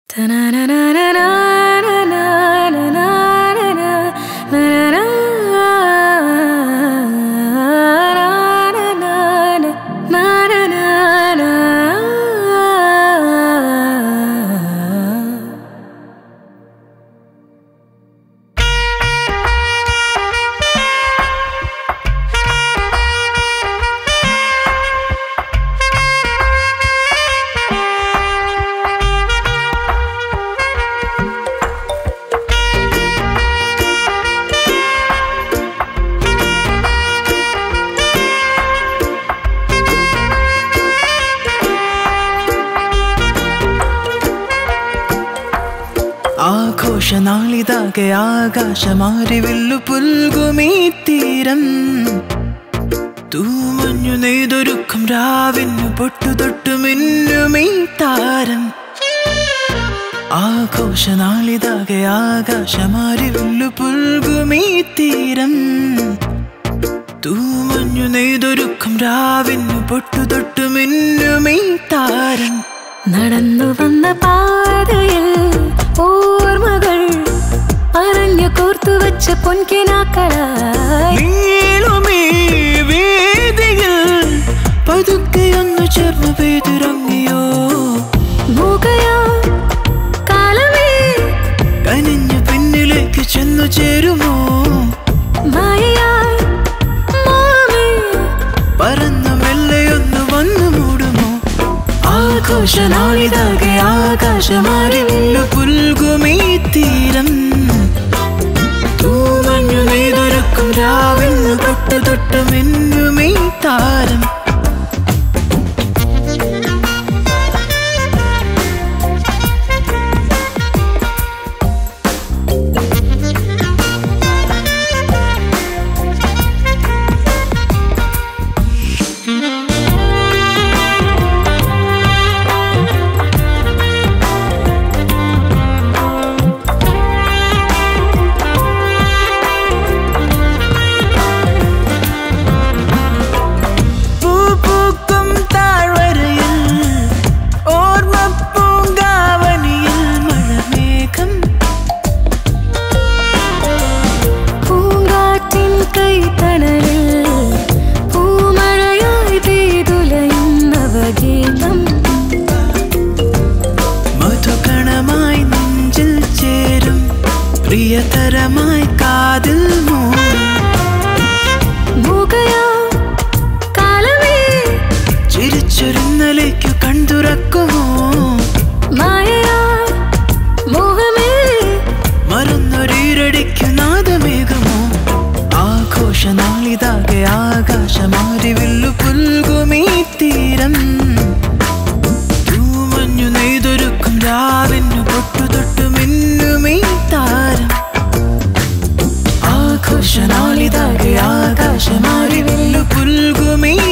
ആഘോഷ നാളിതാകെ ആകാശമാരിവില്ലു പുൽകുമീ തീരം തൂമഞ്ഞു നെയ്തൊരുക്കം രാവിനു പൊട്ടു തൊട്ടു മിന്നുമീ താരം ആഘോഷ നാളിതാകെ ആകാശമാരിവില്ലു പുൽകുമീ തീരം തൂമഞ്ഞു നെയ്തൊരുക്കം രാവിനു പൊട്ടു തൊട്ടു മിന്നുമീ താരം നടന്നു വന്ന പാതയിൽ ഓർമ്മകൾ പറഞ്ഞു കോർത്തു വെച്ച പൊൻകിനാക്കളായി നീളുമീ വേദിയിൽ പതുക്കെയൊന്നു ചേർന്ന് പെയ്തിറങ്ങിയോ മൂകയാ കാലമേ കനിഞ്ഞു പിന്നിലേക്ക് ചെന്നു ചേരുമോ മായയായി മാമേ പറന്നു മെല്ലെയൊന്നു വന്നു മൂടുമോ ആഘോഷ നാളിതാകെ ആകാശമാരില്ലു പുൽകുമീ തീരം തൂമഞ്ഞു നെയ്തൊരുക്കും രാവിന്നു തൊട്ട് തൊട്ട് മിന്നുമീ താരം പൂപ്പൂക്കും താഴ്വരയിൽ ഓർമ്മപ്പൂങ്കാവനിയിൽ മഴമേഘം പൂങ്കാറ്റിൻ കൈത്തണലിൽ പൂമഴയായി പെയ്തുലയുന്നവ ഗീതം മധുകണമായി നെഞ്ചിൽ ചേരും പ്രിയതരമായി കാതിൽ മൂളും മൂകയാ കാലമേ ചിരിച്ചൊരുന്നലേക്കു കണ്ടുറക്കുമോ മായയായി മോഹമേ മറന്നൊരീരടിക്കു നാദമേഘമോ ആഘോഷ നാളിതാകെ ആകാശമാരിവില്ലു പുൽകുമീ തീരം തൂമഞ്ഞു നെയ്തൊരുക്കും രാവിനു പൊട്ടു തൊട്ടു മിന്നുമീ താരം ആഘോഷ നാളിതാകെ ആകാശമാരിവില്ലു പുൽകുമീ